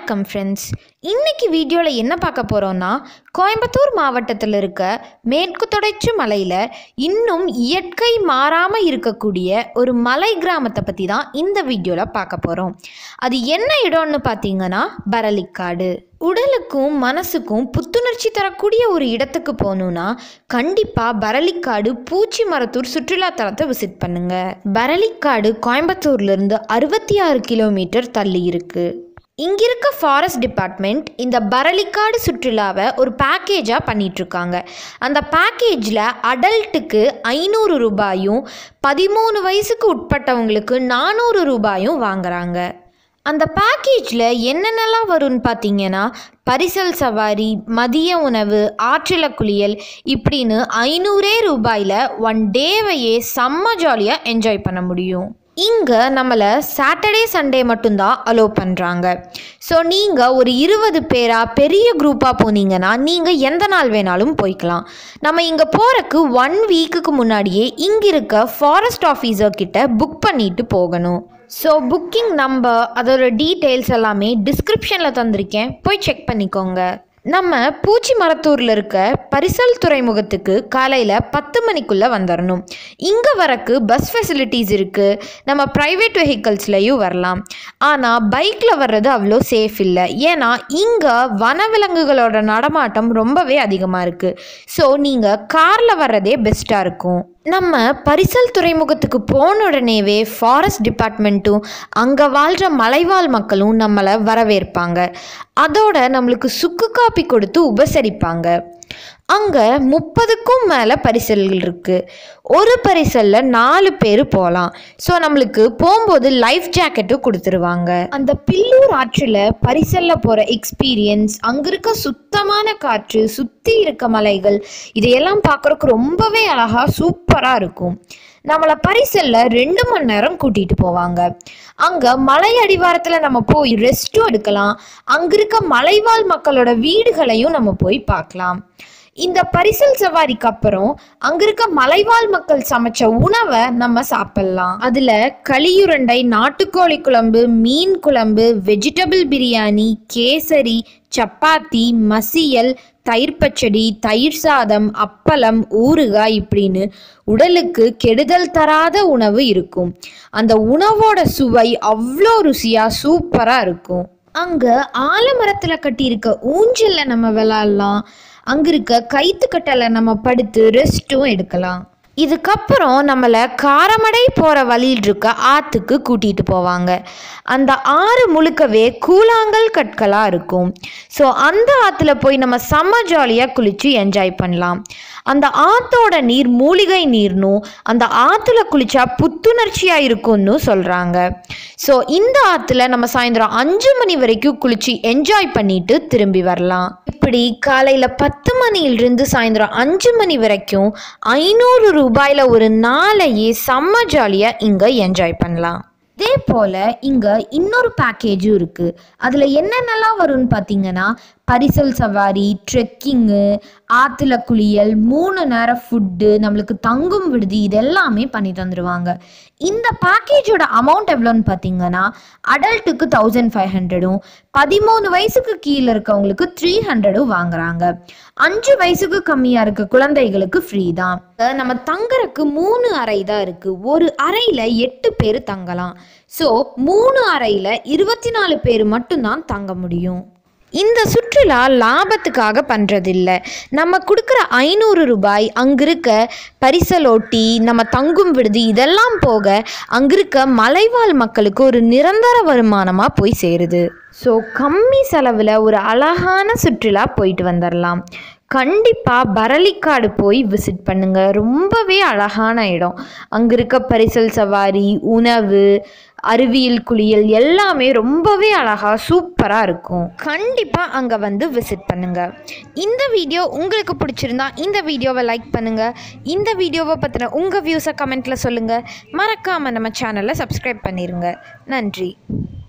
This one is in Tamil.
வணக்கம் ஃப்ரெண்ட்ஸ் இன்னைக்கு வீடியோவில் என்ன பார்க்க போகிறோம்னா கோயம்புத்தூர் மாவட்டத்தில் இருக்க மேற்கு தொடர்ச்சி மலையில் இன்னும் இயற்கை மாறாமல் இருக்கக்கூடிய ஒரு மலை கிராமத்தை பற்றி தான் இந்த வீடியோவில் பார்க்க போகிறோம் அது என்ன இடம்னு பார்த்தீங்கன்னா பரளிக்காடு உடலுக்கும் மனசுக்கும் புத்துணர்ச்சி தரக்கூடிய ஒரு இடத்துக்கு போகணுன்னா கண்டிப்பாக பரளிக்காடு பூச்சி மரத்தூர் சுற்றுலா தலத்தை விசிட் பண்ணுங்க பரளிக்காடு கோயம்புத்தூர்லேருந்து அறுபத்தி ஆறு கிலோமீட்டர் தள்ளி இருக்கு இங்க இருக்க ஃபாரஸ்ட் டிபார்ட்மெண்ட் இந்த பரளிக்காடு சுற்றுலாவை ஒரு பேக்கேஜாக பண்ணிகிட்ருக்காங்க அந்த பேக்கேஜில் அடல்ட்டுக்கு ஐநூறு ரூபாயும் பதிமூணு வயசுக்கு உட்பட்டவங்களுக்கு நானூறு ரூபாயும் வாங்குறாங்க அந்த பேக்கேஜில் என்னென்னலாம் வரும்னு பார்த்தீங்கன்னா பரிசல் சவாரி மதிய உணவு ஆற்றில குளியல் இப்படின்னு ஐநூறே ரூபாயில் ஒன் டேவையே செம்ம ஜாலியாக என்ஜாய் பண்ண முடியும் இங்கே நம்மளை சாட்டர்டே சண்டே மட்டும்தான் அலோவ் பண்ணுறாங்க ஸோ நீங்கள் ஒரு இருபது பேராக பெரிய குரூப்பாக போனீங்கன்னா நீங்கள் எந்த நாள் வேணாலும் போய்க்கலாம் நம்ம இங்கே போகிறக்கு ஒன் வீக்குக்கு முன்னாடியே இங்கே இருக்க ஃபாரஸ்ட் ஆஃபீஸர் கிட்ட புக் பண்ணிட்டு போகணும் ஸோ புக்கிங் நம்பர் அதோட டீட்டெயில்ஸ் எல்லாமே டிஸ்கிரிப்ஷனில் தந்திருக்கேன் போய் செக் பண்ணிக்கோங்க நம்ம பூச்சி மரத்தூரில் இருக்க பரிசல் துறைமுகத்துக்கு காலையில் பத்து மணிக்குள்ளே வந்துடணும் இங்கே வரக்கு பஸ் ஃபெசிலிட்டிஸ் இருக்குது நம்ம ப்ரைவேட் வெஹிக்கல்ஸ்லையும் வரலாம் ஆனால் பைக்கில் வர்றது அவ்வளோ சேஃப் இல்லை ஏன்னா இங்கே வனவிலங்குகளோட நடமாட்டம் ரொம்பவே அதிகமாக இருக்குது ஸோ நீங்கள் காரில் வர்றதே பெஸ்ட்டாக இருக்கும் நம்ம பரிசல் துறைமுகத்துக்கு போன உடனேவே ஃபாரஸ்ட் டிபார்ட்மெண்ட்டும் அங்கே வாழ்கிற மலைவாழ் மக்களும் நம்மளை வரவேற்பாங்க அதோட நம்மளுக்கு சுக்கு காப்பி கொடுத்து உபசரிப்பாங்க அங்கே முப்பதுக்கும் மேலே பரிசல்கள் இருக்குது ஒரு பரிசலில் நாலு பேர் போகலாம் ஸோ நம்மளுக்கு போகும்போது லைஃப் ஜாக்கெட்டும் கொடுத்துருவாங்க அந்த பில்லூர் ஆற்றில் பரிசலில் போகிற எக்ஸ்பீரியன்ஸ் அங்கே இருக்க சுத்தமான காற்று சுற்றி இருக்க மலைகள் இதையெல்லாம் பார்க்குறக்கு ரொம்பவே அழகாக சூப்பராக இருக்கும் நம்மளை பரிசல்ல ரெண்டு மணி நேரம் கூட்டிட்டு போவாங்க அங்க மலை அடிவாரத்துல நம்ம போய் ரெஸ்ட்டும் எடுக்கலாம் அங்க இருக்க மலைவாழ் மக்களோட வீடுகளையும் நம்ம போய் பார்க்கலாம் இந்த பரிசல் சவாரிக்கு அப்புறம் அங்க இருக்க மலைவாழ் மக்கள் சமைச்ச உணவை நம்ம சாப்பிடலாம் அதுல களியுருண்டை நாட்டுக்கோழி குழம்பு மீன் குழம்பு வெஜிடபிள் பிரியாணி கேசரி சப்பாத்தி மசியல் தயிர் பச்சடி தயிர் சாதம் அப்பளம் ஊறுகாய் இப்படின்னு உடலுக்கு கெடுதல் தராத உணவு இருக்கும் அந்த உணவோட சுவை அவ்வளோ ருசியா சூப்பரா இருக்கும் அங்க ஆலமரத்துல கட்டியிருக்க ஊஞ்சல்ல நம்ம விளாடலாம் அங்க இருக்க கைத்துக்கட்டலை நம்ம படுத்து ரெஸ்ட்டும் எடுக்கலாம் இதுக்கப்புறம் நம்மளை காரமடை போகிற வழியில் இருக்க ஆற்றுக்கு கூட்டிகிட்டு போவாங்க அந்த ஆறு முழுக்கவே கூழாங்கல் கற்களாக இருக்கும் ஸோ அந்த ஆற்றுல போய் நம்ம செம்ம ஜாலியாக குளித்து என்ஜாய் பண்ணலாம் அந்த ஆற்றோட நீர் மூலிகை நீர்னும் அந்த ஆற்றுல குளிச்சா புத்துணர்ச்சியாக இருக்கும்னு சொல்கிறாங்க ஸோ இந்த ஆற்றுல நம்ம சாயந்தரம் அஞ்சு மணி வரைக்கும் குளித்து என்ஜாய் பண்ணிட்டு திரும்பி வரலாம் இப்படி காலையில் பத்து மணியிலிருந்து சாயந்தரம் அஞ்சு மணி வரைக்கும் ஐநூறு ரூபாயில் ஒரு நாளையே செம்ம ஜாலியாக இங்கே என்ஜாய் பண்ணலாம் இதே போல் இங்கே இன்னொரு பேக்கேஜும் இருக்குது அதில் என்னென்னலாம் வரும்னு பார்த்தீங்கன்னா பரிசல் சவாரி ட்ரெக்கிங்கு ஆற்றுல குளியல் மூணு நேரம் ஃபுட்டு நம்மளுக்கு தங்கும் விடுதி இது எல்லாமே பண்ணி தந்துடுவாங்க இந்த பேக்கேஜோட அமௌண்ட் எவ்வளோன்னு பார்த்தீங்கன்னா அடல்ட்டுக்கு தௌசண்ட் ஃபைவ் ஹண்ட்ரடும் பதிமூணு வயசுக்கு கீழே இருக்கவங்களுக்கு த்ரீ ஹண்ட்ரடும் வாங்குறாங்க அஞ்சு வயசுக்கு கம்மியாக இருக்க குழந்தைகளுக்கு ஃப்ரீ தான் நம்ம தங்குறக்கு மூணு அறை தான் இருக்குது ஒரு அறையில் எட்டு பேர் தங்கலாம் ஸோ மூணு அறையில் இருபத்தி நாலு பேர் மட்டும்தான் தங்க முடியும் இந்த சுற்றுலா லாபத்துக்காக பண்ணுறதில்ல நம்ம கொடுக்குற ஐநூறு ரூபாய் அங்கே இருக்க பரிசலோட்டி நம்ம தங்கும் விடுதி இதெல்லாம் போக அங்கே இருக்க மலைவாழ் மக்களுக்கு ஒரு நிரந்தர வருமானமாக போய் சேருது ஸோ கம்மி செலவில் ஒரு அழகான சுற்றுலா போயிட்டு வந்துடலாம் கண்டிப்பாக பரளிக்காடு போய் விசிட் பண்ணுங்க ரொம்பவே அழகான இடம் அங்கே இருக்க பரிசல் சவாரி உணவு அறிவியல் குளியல் எல்லாமே ரொம்பவே அழகாக சூப்பராக இருக்கும் கண்டிப்பாக அங்கே வந்து விசிட் பண்ணுங்க இந்த வீடியோ உங்களுக்கு பிடிச்சிருந்தா இந்த வீடியோவை லைக் பண்ணுங்க இந்த வீடியோவை பற்றின உங்கள் வியூஸை கமெண்ட்டில் சொல்லுங்கள் மறக்காமல் நம்ம சேனலை சப்ஸ்கிரைப் பண்ணிடுங்க நன்றி